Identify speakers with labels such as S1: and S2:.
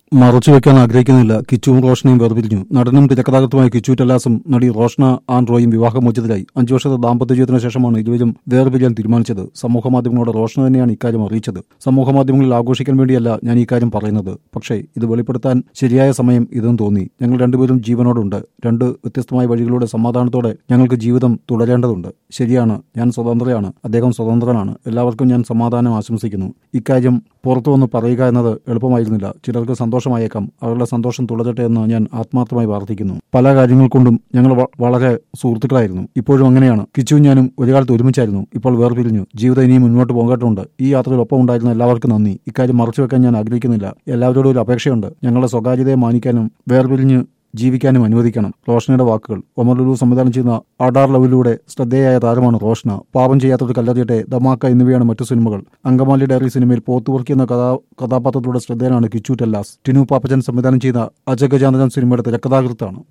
S1: മറച്ചുവെക്കാൻ ആഗ്രഹിക്കുന്നില്ല കിച്ചുവും റോഷനയും വേർപിരിഞ്ഞു നടനും തിരക്കഥാകൃത്തുമായ കിച്ചു ടെല്ലാസും നടി റോഷന ആൻ റോയും വിവാഹമോചിതരായി അഞ്ചു വർഷത്തെ ദാമ്പത്യ ജീവിതത്തിന് ശേഷമാണ് ഇരുവരും വേർപിരിയാൻ തീരുമാനിച്ചത് സമൂഹമാധ്യമങ്ങളോട് റോഷന തന്നെയാണ് ഇക്കാര്യം അറിയിച്ചത് സമൂഹമാധ്യമങ്ങളിൽ ആഘോഷിക്കാൻ വേണ്ടിയല്ല ഞാൻ ഈ കാര്യം പറയുന്നത് പക്ഷേ ഇത് വെളിപ്പെടുത്താൻ ശരിയായ സമയം ഇതെന്ന് തോന്നി ഞങ്ങൾ രണ്ടുപേരും ജീവനോടുണ്ട് രണ്ട് വ്യത്യസ്തമായ വഴികളിലൂടെ സമാധാനത്തോടെ ഞങ്ങൾക്ക് ജീവിതം തുടരേണ്ടതുണ്ട് ശരിയാണ് ഞാൻ സ്വതന്ത്രയാണ് അദ്ദേഹം സ്വതന്ത്രനാണ് എല്ലാവർക്കും ഞാൻ സമാധാനം ആശംസിക്കുന്നു ഇക്കാര്യം പുറത്തു വന്ന് പറയുക എന്നത് എളുപ്പമായിരുന്നില്ല ചിലർക്ക് സന്തോഷമായേക്കാം അവരുടെ സന്തോഷം തുടരട്ടെ എന്ന് ഞാൻ ആത്മാർത്ഥമായി പ്രാർത്ഥിക്കുന്നു പല കാര്യങ്ങൾ കൊണ്ടും ഞങ്ങൾ വ- വളരെ സുഹൃത്തുക്കളായിരുന്നു ഇപ്പോഴും അങ്ങനെയാണ് കിച്ചുവും ഞാനും ഒരു കാലത്ത് ഒരുമിച്ചായിരുന്നു ഇപ്പോൾ വേർപിരിഞ്ഞു ജീവിതം ഇനിയും മുന്നോട്ട് പോകേണ്ടതുണ്ട് ഈ യാത്രയിൽ ഒപ്പം ഉണ്ടായിരുന്ന എല്ലാവർക്കും നന്ദി ഇക്കാര്യം മറച്ചു വെക്കാൻ ഞാൻ ആഗ്രഹിക്കുന്നില്ല എല്ലാവരോടും ഒരു അപേക്ഷയുണ്ട് ഞങ്ങളുടെ സ്വകാര്യതയെ മാനിക്കാനും വേർപിരിഞ്ഞ് ജീവിക്കാനും അനുവദിക്കണം റോഷനയുടെ വാക്കുകൾ ഒമർ ലുലു സംവിധാനം ചെയ്യുന്ന അഡാർ ലവിലൂടെ ശ്രദ്ധേയായ താരമാണ് റോഷന പാപം ചെയ്യാത്തൊരു കല്ലറിയട്ടെ ദമാക്ക എന്നിവയാണ് മറ്റു സിനിമകൾ അങ്കമാലി ഡയറി സിനിമയിൽ പോത്തുവർക്കി എന്ന കഥാ കഥാപാത്രത്തിലൂടെ ശ്രദ്ധേയനാണ് കിച്ചു ടെല്ലാസ് ടിനു പാപ്പച്ചൻ സംവിധാനം ചെയ്ത അജഗജാന്തജൻ സിനിമയുടെ തിരക്കഥാകൃത്താണ്